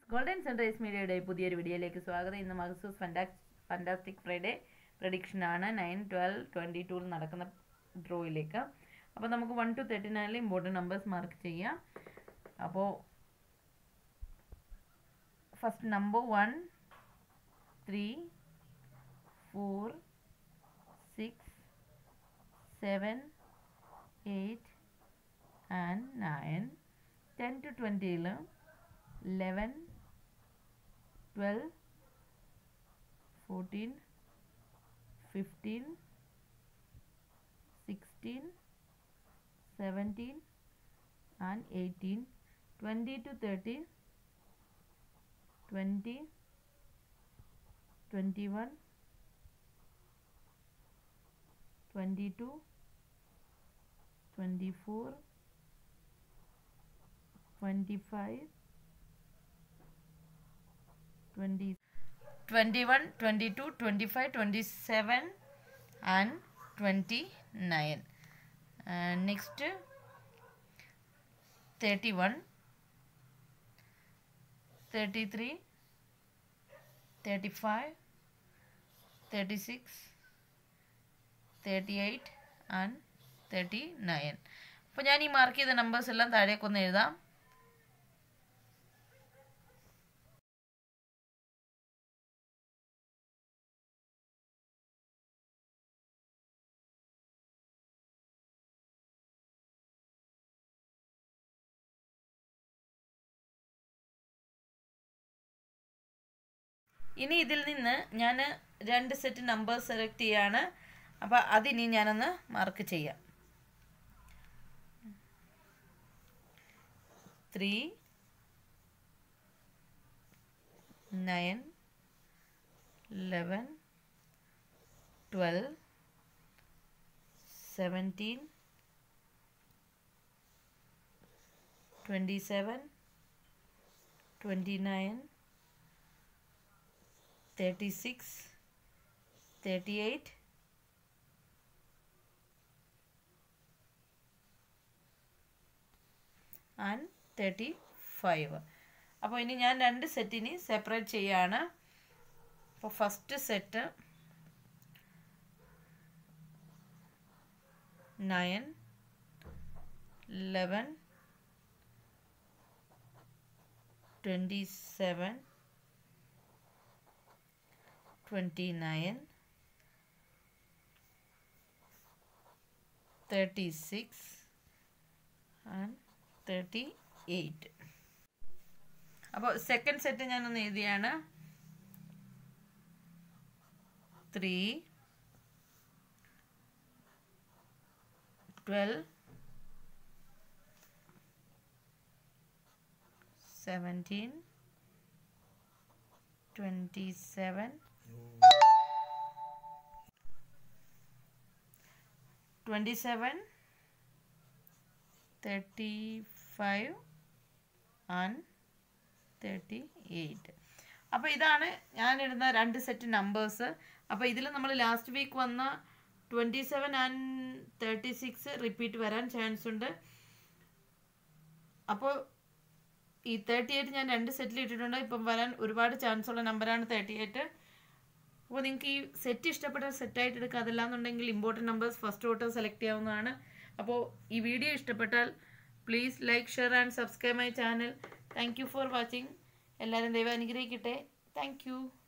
golden sunrise മീഡിയയുടെ പുതിയൊരു വീഡിയോയിലേക്ക് സ്വാഗതം ഇന്ന് മഹസൂസ് ഫണ്ടാക്സ് ഫണ്ടാസ്റ്റിക് ഫ്രൈഡേ പ്രഡിക്ഷനാണ് നയൻ ട്വൽവ് ട്വൻറ്റി ടൂവിൽ നടക്കുന്ന ഡ്രോയിലേക്ക് അപ്പോൾ നമുക്ക് വൺ ടു തേർട്ടി നയനിൽ ഇമ്പോർട്ടൻറ്റ് നമ്പേഴ്സ് മാർക്ക് ചെയ്യാം അപ്പോൾ first number one three four six seven eight and nine ten two ട്വൻറ്റിയിൽ eleven twelve fourteen fifteen sixteen seventeen and eighteen twenty two thirty twenty twenty one twenty two twenty four twenty five twenty twenty one twenty two twenty five twenty seven and twenty nine next thirty one thirty three thirty five thirty six thirty eight and thirty nine അപ്പോൾ ഞാൻ ഈ mark ചെയ്ത numbers എല്ലാം താഴേക്കൊന്ന് എഴുതാം ഇനി ഇതിൽ നിന്ന് ഞാൻ രണ്ട് സെറ്റ് നമ്പേഴ്സ് സെലക്ട് ചെയ്യാണ് അപ്പോൾ അതിനി ഞാനൊന്ന് മാർക്ക് ചെയ്യാം three nine eleven twelve seventeen twenty seven twenty nine 36 38 and thirty five അപ്പോൾ ഇനി ഞാൻ രണ്ട് സെറ്റിനി സെപ്പറേറ്റ് ചെയ്യാണ് അപ്പോൾ first set nine eleven twenty seven 29 36 and 38 അപ്പോൾ സെക്കൻഡ് സെറ്റ് ഞാനൊന്ന് എഴുതിയാണ് three twelve seventeen twenty seven 27 35 and thirty eight അപ്പോൾ ഇതാണ് ഞാനിടുന്ന രണ്ട് സെറ്റ് നമ്പേഴ്സ് അപ്പോൾ ഇതിൽ നമ്മൾ ലാസ്റ്റ് വീക്ക് വന്ന twenty seven and thirty six repeat വരാൻ ചാൻസ് ഉണ്ട് അപ്പോൾ ഈ തേർട്ടി എയ്റ്റ് ഞാൻ രണ്ട് സെറ്റിൽ ഇട്ടിട്ടുണ്ട് ഇപ്പം വരാൻ ഒരുപാട് ചാൻസ് ഉള്ള നമ്പറാണ് തേർട്ടി എയ്റ്റ് അപ്പോൾ നിങ്ങൾക്ക് ഈ സെറ്റ് ഇഷ്ടപ്പെട്ട സെറ്റായിട്ട് എടുക്കുക അതല്ലാന്നുണ്ടെങ്കിൽ ഇമ്പോർട്ടൻറ്റ് നമ്പേഴ്സ് ഫസ്റ്റ് തൊട്ട് സെലക്ട് ചെയ്യാവുന്നതാണ് അപ്പോൾ ഈ വീഡിയോ ഇഷ്ടപ്പെട്ടാൽ please like share and subscribe my channel thank you for watching എല്ലാവരും ദൈവം അനുഗ്രഹിക്കട്ടെ താങ്ക് യു